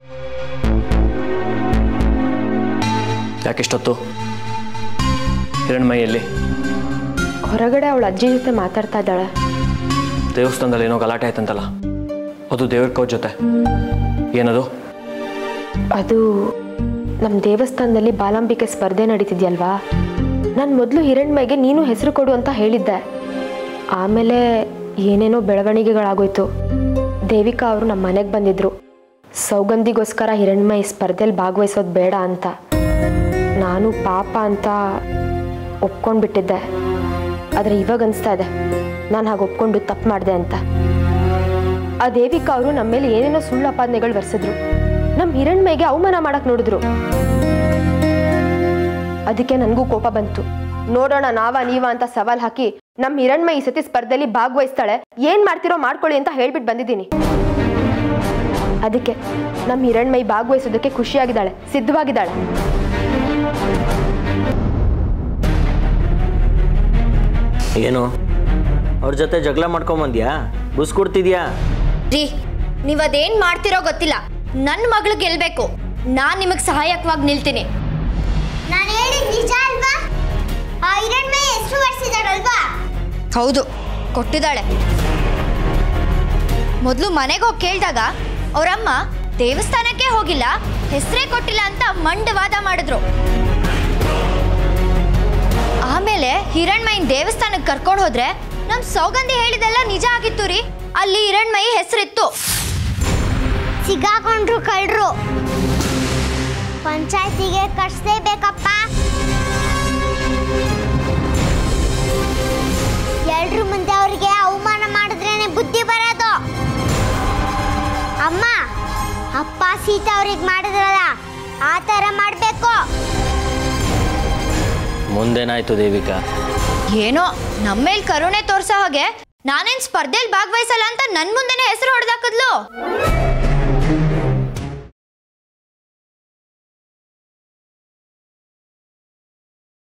ಯಾಕೆಷ್ಟೊತ್ತು ಹಿರಣ್ಮೈಯಲ್ಲಿ ಹೊರಗಡೆ ಅವಳ ಅಜ್ಜಿ ಜೊತೆ ಮಾತಾಡ್ತಾ ಇದ್ದಾಳೆ ದೇವಸ್ಥಾನದಲ್ಲಿ ಏನೋ ಗಲಾಟೆ ಆಯ್ತಂತಲ್ಲ ಅದು ದೇವ್ರ ಕೌ ಜೊತೆ ಏನದು ಅದು ನಮ್ಮ ದೇವಸ್ಥಾನದಲ್ಲಿ ಬಾಲಾಂಬಿಕೆ ಸ್ಪರ್ಧೆ ನಡೀತಿದ್ಯಲ್ವಾ ನಾನು ಮೊದಲು ಹಿರಣ್ಮೈಗೆ ನೀನು ಹೆಸರು ಕೊಡು ಅಂತ ಹೇಳಿದ್ದೆ ಆಮೇಲೆ ಏನೇನೋ ಬೆಳವಣಿಗೆಗಳಾಗೋಯ್ತು ದೇವಿಕಾ ಅವರು ನಮ್ಮ ಮನೆಗೆ ಬಂದಿದ್ರು ಸೌಗಂಧಿಗೋಸ್ಕರ ಹಿರಣ್ಮೈ ಸ್ಪರ್ಧೆಯಲ್ಲಿ ಭಾಗವಹಿಸೋದು ಬೇಡ ಅಂತ ನಾನು ಪಾಪ ಅಂತ ಒಪ್ಕೊಂಡ್ಬಿಟ್ಟಿದ್ದೆ ಆದರೆ ಇವಾಗ ಅನಿಸ್ತಾ ಇದೆ ನಾನು ಹಾಗೆ ಒಪ್ಕೊಂಡು ತಪ್ಪು ಮಾಡಿದೆ ಅಂತ ಆ ದೇವಿಕಾ ಅವರು ನಮ್ಮ ಮೇಲೆ ಏನೇನೋ ಸುಳ್ಳು ಅಪಾದನೆಗಳು ಬರ್ಸಿದ್ರು ನಮ್ಮ ಹಿರಣ್ಮೈಗೆ ಅವಮಾನ ಮಾಡಕ್ ನೋಡಿದ್ರು ಅದಕ್ಕೆ ನನಗೂ ಕೋಪ ಬಂತು ನೋಡೋಣ ನಾವ ನೀವ ಅಂತ ಸವಾಲ್ ಹಾಕಿ ನಮ್ಮ ಹಿರಣ್ಮೈ ಈ ಸತಿ ಸ್ಪರ್ಧೆಯಲ್ಲಿ ಭಾಗವಹಿಸ್ತಾಳೆ ಏನ್ ಮಾಡ್ತಿರೋ ಮಾಡ್ಕೊಳ್ಳಿ ಅಂತ ಹೇಳ್ಬಿಟ್ಟು ಬಂದಿದ್ದೀನಿ ಅದಕ್ಕೆ ನಮ್ಮ ಹಿರಣ್ಮೈ ಭಾಗವಹಿಸೋದಕ್ಕೆ ಖುಷಿಯಾಗಿದ್ದಾಳೆ ಸಿದ್ಧವಾಗಿದ್ದಾಳೆ ಏನು ಅವ್ರ ಜೊತೆ ಜಗಳ ಮಾಡ್ಕೊಂಬಂದ್ಯಾ ಬುಸ್ ಕೊಡ್ತಿದ್ಯಾ ರೀ ನೀವ್ ಅದೇನ್ ಮಾಡ್ತಿರೋ ಗೊತ್ತಿಲ್ಲ ನನ್ನ ಮಗಳು ಗೆಲ್ಬೇಕು ನಾನ್ ನಿಮಗ್ ಸಹಾಯಕವಾಗಿ ನಿಲ್ತೀನಿ ನಾನು ಹೇಳಿದ ನಿಜ ಅಲ್ವಾ ಆ ಹಿರಣ್ಮೆ ಎಷ್ಟು ವರ್ಷಿದಾಳಲ್ವಾ ಹೌದು ಕೊಟ್ಟಿದ್ದಾಳೆ ಮೊದಲು ಮನೆಗೆ ಹೋಗಿ ಕೇಳಿದಾಗ ಅವರಮ್ಮ ದೇವಸ್ಥಾನಕ್ಕೆ ಹೋಗಿಲ್ಲ ಹೆಸರೇ ಕೊಟ್ಟಿಲ್ಲ ಅಂತ ಮಂಡವಾದ ಮಾಡಿದ್ರು ಆಮೇಲೆ ಹಿರಣ್ಮಯಿನ ದೇವಸ್ಥಾನಕ್ಕೆ ಕರ್ಕೊಂಡು ಹೋದ್ರೆ ನಮ್ ಸೌಗಂಧಿ ಹೇಳಿದೆಲ್ಲ ನಿಜ ಆಗಿತ್ತು ರೀ ಅಲ್ಲಿ ಹಿರಣ್ಮಯಿ ಹೆಸರಿತ್ತು ಸಿಗಾಕೊಂಡ್ರು ಕಳ್ರು ಪಂಚಾಯತಿಗೆ ಕಟ್ಸ್ಲೇಬೇಕಪ್ಪ ಎಲ್ರ ಮುಂದೆ ಅವ್ರಿಗೆ ಅವಮಾನ ಮಾಡಿದ್ರೇನೆ ಬುದ್ಧಿ ಬರೋದು ಅಮ್ಮ ಅಪ್ಪ ಸೀತಾ ಅವ್ರಿಗೆ ಮಾಡಿದ್ರಲ್ಲ ಆ ಥರ ಮಾಡಬೇಕು ಮುಂದೇನಾಯ್ತು ದೇವಿಕಾ ಏನೋ ನಮ್ಮೇಲ್ ಕರುಣೆ ತೋರ್ಸೋ ಹಾಗೆ ನಾನೇನ್ ಸ್ಪರ್ಧೆಯಲ್ಲಿ ಭಾಗವಹಿಸಲ್ಲ ಅಂತ ನನ್ ಮುಂದೆನೆ ಹೆಸರು ಹೊಡೆದಾಕದ್ಲು